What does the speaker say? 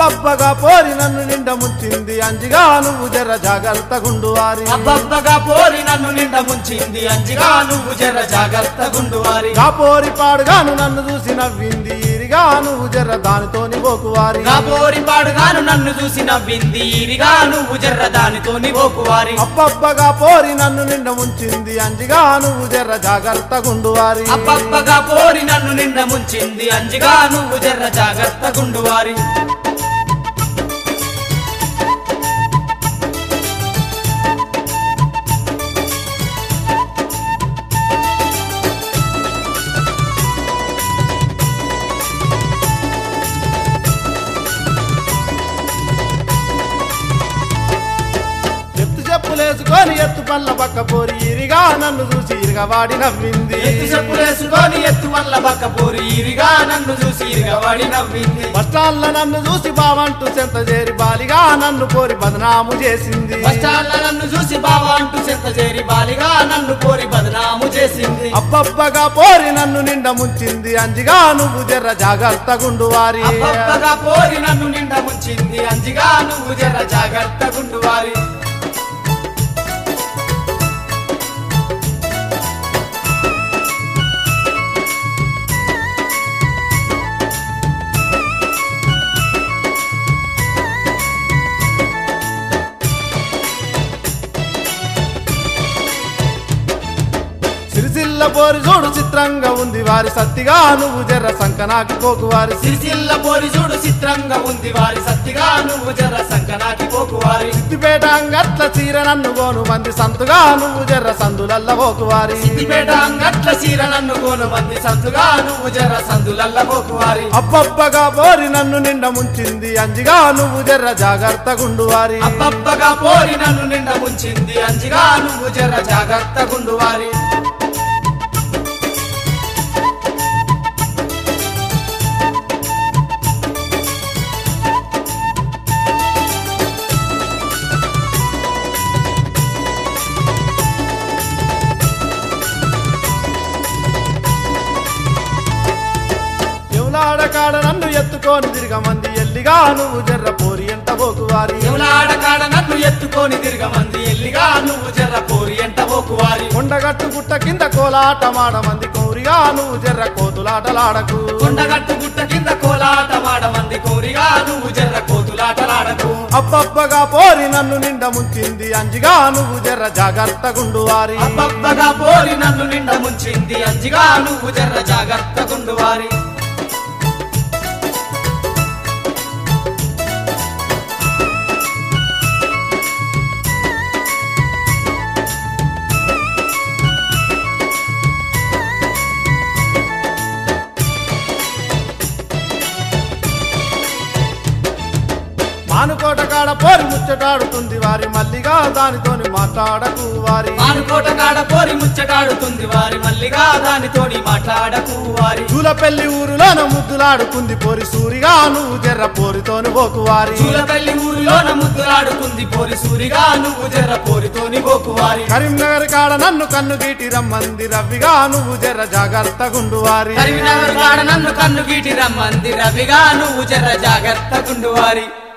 అబ్బబ్బగా పోరి నన్ను నిండ ముంచింది అంజిగా నువ్వు జర జాగ్రత్త గుండు వారి అబ్బబ్బగా పోరి నన్ను నిండ ముంచింది అంజిగా నువ్వు జర జాగ్రత్త గుండువారి గా పోరి పాడుగాను నన్ను చూసి నవ్వింది ఈరిగా నువ్వు జర దానితోని పోకువారి నా పోరి పాడుగాను నన్ను చూసి నవ్వింది ఈరిగా నువ్వు జర్ర దానితోని ఓకువారి అబ్బబ్బగా పోరి నన్ను నిండ ముంచింది అంజిగా నువ్వు జర జాగ్రత్త గుండు వారి అబ్బబ్బగా పోరి నన్ను నిండ ముంచింది అంజిగా నువ్వు జర్ర జాగ్రత్త గుండువారి ఎత్తు చెప్పులేసుకొని ఎత్తు పళ్ళ పక్క పోరి ఇరిగా నన్ను చూసి ఇరగవాడి నవ్వింది ఎత్తు చెప్పులేసుకొని ఎత్తు వల్ల బక్క పోరి ఈరిగా నన్ను చూసి ఈరిగా వాడి నవ్వింది బస్టాల్ల నన్ను చూసి బావంటూ చెంత చేరి బాలిగా నన్ను కోరి బదనాము చేసింది కష్టాల నన్ను చూసి బావా అంటూ చెత్త చేరి బాలిగా నన్ను కోరి బదనాము చేసింది అబ్బబ్బగా పోరి నన్ను నిండ ముంచింది అంజిగా నువ్వు జర్ర జాగ్రత్త గుండు వారి అబ్బబ్బగా పోరి నన్ను నిండ ముంచింది అంజిగా నువ్వు జర జాగ్రత్త గుండువారి సిరిసిల్ల పోరి చూడు చిత్రంగా ఉంది వారి సత్తిగా నువ్వు జర్ర సంకనాకి పోకు వారి సిరిసిల్ల పోరి చూడు చిత్రంగా ఉంది వారి సత్తిగా నువ్వు జర సంకనాకి పోకువారి సిద్దిపేట అంగట్ల చీర నన్ను గోను మంది సంతుగా నువ్వు జర్ర సందులల్ల పోకు వారి సిద్దిపేట అంగట్ల చీర నన్ను కోను మంది సందుగా నువ్వు జర సందులల్ల పోకువారి అబ్బబ్బగా పోరి నన్ను నిండ ముంచింది అంజిగా నువ్వు జర్ర జాగ్రత్త గుండు వారి అబ్బబ్బగా పోరి నన్ను నిండ ముంచింది అంజిగా నువ్వు జర జాగ్రత్త గుండువారి ఎవలాడ కాడ నన్ను ఎత్తుకొని తిరగమంది ఎల్లిగా నువ్వు జర్ర పోరి ఎంట పోకు వారి ఎవలాడ కాడ నన్ను ఎత్తుకొని తిరగమంది ఎల్లిగా నువ్వు జర పోరి ఎంట పోకువారి కొండగట్టు గుట్ట కింద కోలాట మాడమంది కోరిగా నువ్వు జర్ర కోతులాటలాడకు కొండగట్టు గుట్ట కింద కోలాట వాడమంది కోరిగా నువ్వు జర్ర కోతులాటలాడకు అబ్బబ్బగా పోరి నన్ను నిండ ముంచింది అంజిగా నువ్వు జర్ర జాగ్రత్త గుండు వారి అబ్బబ్బగా పోరి నన్ను నిండ ముంచింది అంజిగా నువ్వు జర్ర జాగ్రత్త గుండువారి మానుకోట కాడ పోరి ముచ్చటాడుతుంది వారి మల్లిగా దానితోని మాట్లాడకు వారి ఆనుకోట కాడ పోరి ముచ్చటాడుతుంది వారి మల్లిగా దానితోని మాట్లాడకు వారి చూలపెల్లి ఊరులోన ముద్దులాడుకుంది పోరి సూరిగా నువ్వు జర్ర పోరితోని పోకు వారి చూలపల్లి ఊరిలోన ముద్దులాడుకుంది పోరి సూరిగా నువ్వు జర్ర పోరితోని పోకువారి కరీంనగర్ కాడ నన్ను కన్ను గీటి రమ్మంది రవిగా నువ్వు జర్ర జాగ్రత్త గుండు వారి కరీంనగర్ కాడ నన్ను కన్ను గీటి రమ్మంది రవిగా నువ్వు జర్ర జాగ్రత్త గుండువారి